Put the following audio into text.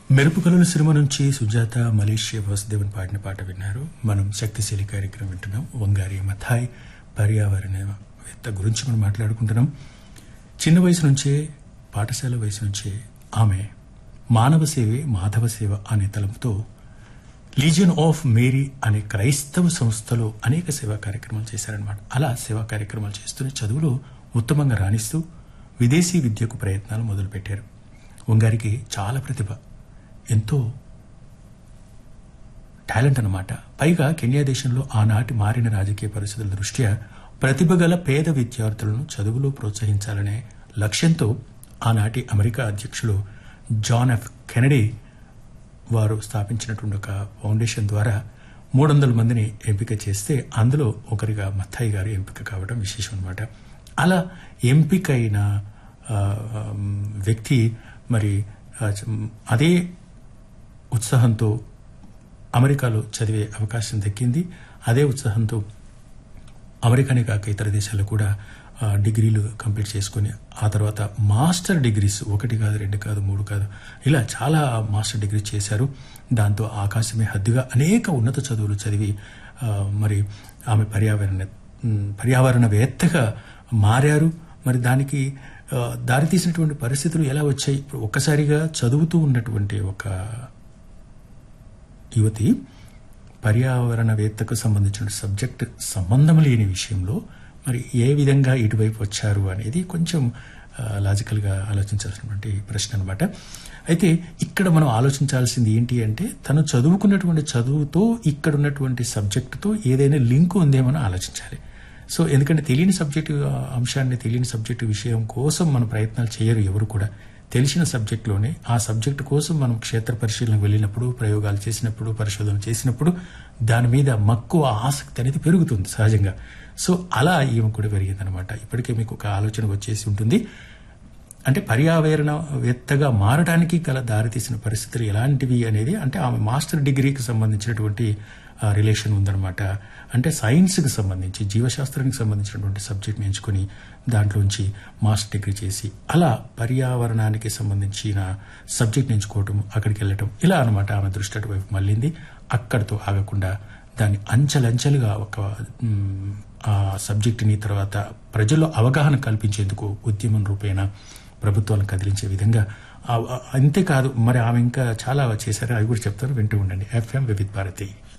మెరుపు కలుల సినిమా నుంచి సుజాత మలేషియా వాసుదేవన్ పాడిన పాట విన్నారు మనం శక్తిశీలి కార్యక్రమం వింటున్నాం వంగారి మథాయ్ పర్యావరణవేత్త గురించి మనం మాట్లాడుకుంటున్నాం చిన్న వయసు నుంచే పాఠశాల వయసు నుంచే ఆమె మానవ సేవే మాధవ సేవ అనే తలంపుతో లీజియన్ ఆఫ్ మేరీ అనే క్రైస్తవ సంస్థలో అనేక సేవా కార్యక్రమాలు చేశారనమాట అలా సేవా కార్యక్రమాలు చేస్తూనే చదువులో ఉత్తమంగా రాణిస్తూ విదేశీ విద్యకు ప్రయత్నాలు మొదలుపెట్టారు వంగారికి చాలా ప్రతిభ ఎంతో టాలెంట్ అన్నమాట పైగా కెన్యా దేశంలో ఆనాటి మారిన రాజకీయ పరిస్థితుల దృష్ట్యా ప్రతిభ గల పేద విద్యార్థులను చదువులో ప్రోత్సహించాలనే లక్ష్యంతో ఆనాటి అమెరికా అధ్యక్షులు జాన్ ఎఫ్ కెనడీ వారు స్థాపించినటువంటి ఒక ఫౌండేషన్ ద్వారా మూడు వందల మందిని ఎంపిక చేస్తే అందులో ఒకరిగా మత్తాయి గారు ఎంపిక కావడం విశేషం అనమాట అలా ఎంపికైన ఆ, వ్యక్తి మరి ఆ, అదే ఉత్సాహంతో అమెరికాలో చదివే అవకాశం దక్కింది అదే ఉత్సాహంతో అమెరికానే కాక ఇతర దేశాల్లో కూడా ఆ, డిగ్రీలు కంప్లీట్ చేసుకుని ఆ తర్వాత మాస్టర్ డిగ్రీస్ ఒకటి కాదు రెండు కాదు మూడు కాదు ఇలా చాలా మాస్టర్ డిగ్రీ చేశారు దాంతో ఆకాశమే హద్దుగా అనేక ఉన్నత చదువులు చదివి ఆ, మరి ఆమె పర్యావరణ ఉమ్, పర్యావరణవేత్తగా మారారు మరి దానికి ఆ, దారితీసినటువంటి పరిస్థితులు ఎలా వచ్చాయి ఇప్పుడు ఒక్కసారిగా చదువుతూ ఉన్నటువంటి ఒక యువతి పర్యావరణవేత్తకు సంబంధించిన సబ్జెక్ట్ సంబంధం లేని విషయంలో మరి ఏ విధంగా ఇటువైపు వచ్చారు అనేది కొంచెం ఆ, లాజికల్గా ఆలోచించాల్సినటువంటి ప్రశ్న అనమాట అయితే ఇక్కడ మనం ఆలోచించాల్సింది ఏంటి అంటే తను చదువుకున్నటువంటి చదువుతో ఇక్కడ ఉన్నటువంటి సబ్జెక్టుతో ఏదైనా లింక్ ఉందేమో ఆలోచించాలి సో ఎందుకంటే తెలియని సబ్జెక్టు అంశాన్ని తెలియని సబ్జెక్టు విషయం కోసం మన ప్రయత్నాలు చేయరు ఎవరు కూడా తెలిసిన సబ్జెక్టులోనే ఆ సబ్జెక్టు కోసం మనం క్షేత్ర పరిశీలనకు వెళ్ళినప్పుడు ప్రయోగాలు చేసినప్పుడు పరిశోధన చేసినప్పుడు దాని మీద మక్కువ ఆసక్తి అనేది పెరుగుతుంది సహజంగా సో అలా ఈమె కూడా పెరిగిందనమాట ఇప్పటికే మీకు ఒక ఆలోచన వచ్చేసి ఉంటుంది అంటే పర్యావరణవేత్తగా మారడానికి గల దారితీసిన పరిస్థితులు ఎలాంటివి అనేది అంటే ఆమె మాస్టర్ డిగ్రీకి సంబంధించినటువంటి ఆ, రిలేషన్ ఉందన్నమాట అంటే సైన్స్కి సంబంధించి జీవశాస్త్రానికి సంబంధించినటువంటి సబ్జెక్ట్ని ఎంచుకొని దాంట్లోంచి మాస్టర్ డిగ్రీ చేసి అలా పర్యావరణానికి సంబంధించిన సబ్జెక్ట్ని ఎంచుకోవటం అక్కడికి వెళ్ళటం ఇలా అనమాట ఆమె దృష్టి అటువైపు మళ్ళింది అక్కడితో ఆగకుండా దాన్ని అంచెలంచెలుగా ఒక మ్, ఆ సబ్జెక్టుని తర్వాత ప్రజల్లో అవగాహన కల్పించేందుకు ఉద్యమం రూపేణ ప్రభుత్వాలను కదిలించే విధంగా ఆ- ఆ- అంతేకాదు మరి ఆమె ఇంకా చాలా చేశారు అవి కూడా చెప్తారు వింటూ ఉండండి ఎఫ్ఎం వివిధ్ భారతి